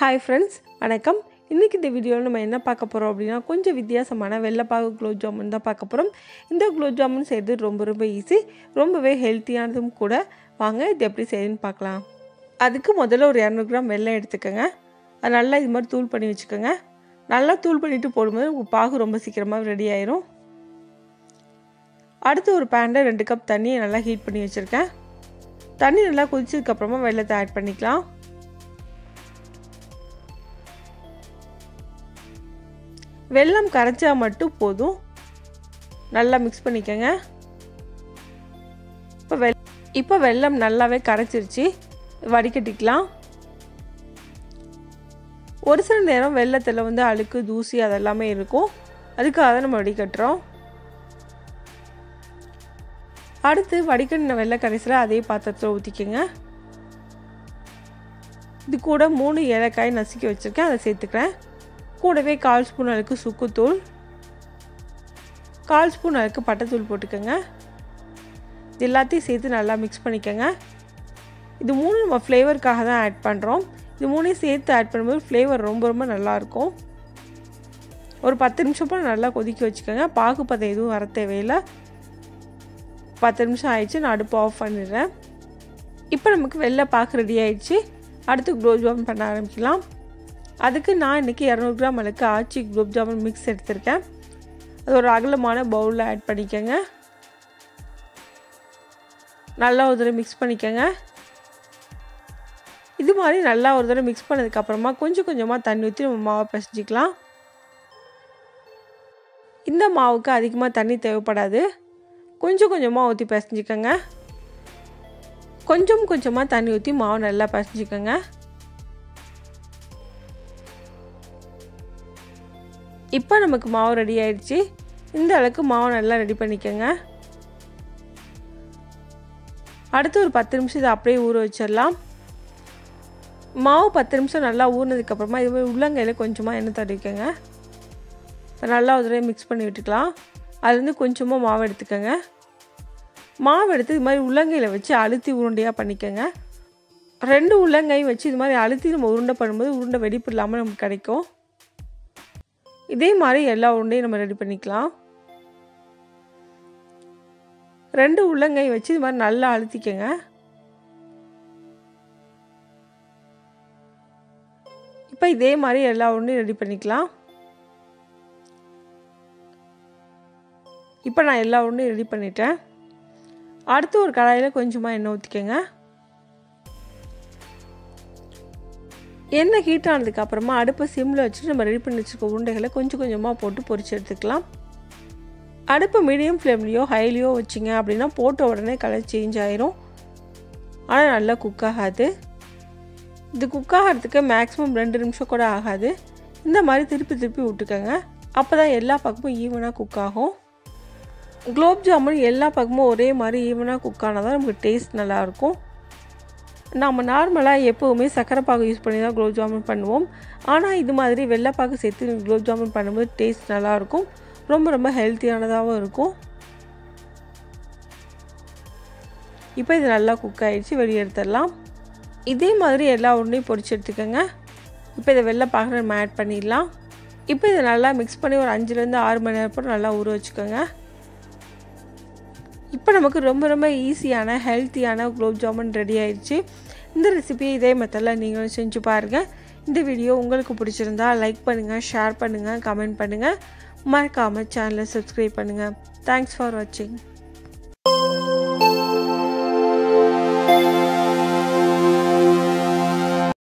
hi friends வணக்கம் இன்றைக்கி இந்த வீடியோவில் நம்ம என்ன பார்க்க போகிறோம் அப்படின்னா கொஞ்சம் வித்தியாசமான வெள்ளைப்பாகு குலோப் ஜாமுன் தான் பார்க்க போகிறோம் இந்த குலோப் ஜாமுன் செய்கிறது ரொம்ப ரொம்ப ஈஸி ரொம்பவே ஹெல்த்தியானதும் கூட வாங்க இது எப்படி செய்யுதுன்னு பார்க்கலாம் அதுக்கு முதல்ல ஒரு இரநூறு கிராம் வெள்ளம் எடுத்துக்கோங்க அது நல்லா இது மாதிரி தூள் பண்ணி வச்சுக்கோங்க நல்லா தூள் பண்ணிவிட்டு போடும்போது உங்கள் பாகு ரொம்ப சீக்கிரமாக ரெடி ஆயிரும் அடுத்து ஒரு பேனில் ரெண்டு கப் தண்ணியை நல்லா ஹீட் பண்ணி வச்சுருக்கேன் தண்ணி நல்லா கொதிச்சதுக்கப்புறமா வெள்ளத்தை ஆட் பண்ணிக்கலாம் வெல்லம் கரைச்சா மட்டும் போதும் நல்லா மிக்ஸ் பண்ணிக்கோங்க இப்போ வெ இப்போ வெல்லம் நல்லாவே கரைச்சிருச்சு வடிகட்டிக்கலாம் ஒரு சில நேரம் வெள்ளத்தில் வந்து அழுக்கு தூசி அதெல்லாமே இருக்கும் அதுக்காக நம்ம வடிகட்டுறோம் அடுத்து வடிகட்டின வெள்ளை கரைசலை அதே பாத்திரத்தில் ஊற்றிக்கோங்க இது கூட மூணு ஏலக்காய் நசுக்கி வச்சுருக்கேன் அதை சேர்த்துக்கிறேன் கூடவே கால் ஸ்பூன் அளவுக்கு சுக்குத்தூள் கால் ஸ்பூன் அளவுக்கு பட்டைத்தூள் போட்டுக்கோங்க இது எல்லாத்தையும் சேர்த்து நல்லா மிக்ஸ் பண்ணிக்கோங்க இது மூணு நம்ம ஃப்ளேவருக்காக தான் ஆட் பண்ணுறோம் இது மூணையும் சேர்த்து ஆட் பண்ணும்போது ஃப்ளேவர் ரொம்ப ரொம்ப நல்லாயிருக்கும் ஒரு பத்து நிமிஷம் போல் நல்லா கொதிக்க வச்சுக்கோங்க பாகு பதம் எதுவும் வர தேவையில்லை பத்து நிமிஷம் ஆயிடுச்சு நான் அடுப்பு ஆஃப் பண்ணிடுறேன் இப்போ நமக்கு வெளில பாக்கு ரெடி ஆயிடுச்சு அடுத்து குலோப் ஜாமுன் பண்ண ஆரம்பிக்கலாம் அதுக்கு நான் இன்றைக்கி இரநூறு கிராம் அளவுக்கு ஆச்சி குலோப் ஜாமுன் மிக்ஸ் எடுத்திருக்கேன் அது ஒரு அகலமான பவுலில் ஆட் பண்ணிக்கோங்க நல்லா ஒரு தடவை மிக்ஸ் பண்ணிக்கோங்க இது மாதிரி நல்லா ஒரு தடவை மிக்ஸ் பண்ணதுக்கப்புறமா கொஞ்சம் கொஞ்சமாக தண்ணி ஊற்றி நம்ம மாவை பிசைஞ்சிக்கலாம் இந்த மாவுக்கு அதிகமாக தண்ணி தேவைப்படாது கொஞ்சம் கொஞ்சமாக ஊற்றி பிசைஞ்சிக்கோங்க கொஞ்சம் கொஞ்சமாக தண்ணி ஊற்றி மாவு நல்லா பிசைஞ்சிக்கோங்க இப்போ நமக்கு மாவு ரெடி ஆயிடுச்சு இந்த அளவுக்கு மாவு நல்லா ரெடி பண்ணிக்கோங்க அடுத்து ஒரு பத்து நிமிஷம் இதை அப்படியே ஊற வச்சிடலாம் மாவு பத்து நிமிஷம் நல்லா ஊறினதுக்கப்புறமா இது மாதிரி உள்ளங்கையில் கொஞ்சமாக எண்ணெய் தடவிக்கோங்க இப்போ நல்லா ஒரு தடவை மிக்ஸ் பண்ணி விட்டுக்கலாம் அதுலேருந்து கொஞ்சமாக மாவு எடுத்துக்கோங்க மாவு எடுத்து இது மாதிரி உள்ளங்கையில் வச்சு அழுத்தி உருண்டையாக பண்ணிக்கோங்க ரெண்டு உள்ளங்கையும் வச்சு இது மாதிரி அழுத்தி நம்ம உருண்டை பண்ணும்போது உருண்டை வெடிப்பு இல்லாமல் நமக்கு கிடைக்கும் இதே மாதிரி எல்லா உருண்டையும் நம்ம ரெடி பண்ணிக்கலாம் ரெண்டு உள்ளங்கை வச்சு இது மாதிரி நல்லா அழுத்திக்கங்க இப்போ இதே மாதிரி எல்லா உருண்டையும் ரெடி பண்ணிக்கலாம் இப்போ நான் எல்லா உருண்டையும் ரெடி பண்ணிட்டேன் அடுத்து ஒரு கடாயில் கொஞ்சமாக எண்ணெய் ஊற்றிக்கோங்க எண்ணெய் ஹீட் ஆனதுக்கு அப்புறமா அடுப்பை சிம்மில் வச்சுட்டு நம்ம ரெடி பண்ணி வச்சுருக்க உருண்டைகளை கொஞ்சம் கொஞ்சமாக போட்டு பொரிச்சு எடுத்துக்கலாம் அடுப்பு மீடியம் ஃப்ளேம்லேயோ ஹைலியோ வச்சிங்க அப்படின்னா போட்ட உடனே கலர் சேஞ்ச் ஆயிரும் ஆனால் நல்லா குக் ஆகாது இது குக் ஆகிறதுக்கு மேக்ஸிமம் ரெண்டு நிமிஷம் கூட ஆகாது இந்த மாதிரி திருப்பி திருப்பி விட்டுக்கோங்க அப்போ தான் எல்லா பக்கமும் ஈவனாக குக் ஆகும் குலோப் ஜாமுன் எல்லா பக்கமும் ஒரே மாதிரி ஈவனாக குக் ஆனால் தான் நமக்கு டேஸ்ட் நல்லாயிருக்கும் நம்ம நார்மலாக எப்போவுமே சக்கரை பாகு யூஸ் பண்ணி தான் குலோப் ஜாமுன் பண்ணுவோம் ஆனால் இது மாதிரி வெள்ளைப்பாகு சேர்த்து குலோப் ஜாமுன் பண்ணும்போது டேஸ்ட் நல்லாயிருக்கும் ரொம்ப ரொம்ப ஹெல்த்தியானதாகவும் இருக்கும் இப்போ இது நல்லா குக் ஆகிடுச்சு வெளியே எடுத்துடலாம் இதே மாதிரி எல்லா உருண்டையும் பொரிச்சு எடுத்துக்கோங்க இப்போ இதை வெள்ளைப்பாகு நம்ம ஆட் பண்ணிடலாம் இப்போ இதை நல்லா மிக்ஸ் பண்ணி ஒரு அஞ்சுலேருந்து ஆறு மணி நேரம் போட்டு நல்லா ஊற வச்சுக்கோங்க இப்போ நமக்கு ரொம்ப ரொம்ப ஈஸியான ஹெல்த்தியான குலோப் ஜாமுன் ரெடி ஆயிடுச்சு இந்த ரெசிபியை இதே மெத்தடில் நீங்களும் செஞ்சு பாருங்கள் இந்த வீடியோ உங்களுக்கு பிடிச்சிருந்தா லைக் பண்ணுங்கள் ஷேர் பண்ணுங்கள் கமெண்ட் பண்ணுங்கள் மறக்காமல் சேனலை சப்ஸ்கிரைப் பண்ணுங்கள் தேங்க்ஸ் ஃபார் வாட்சிங்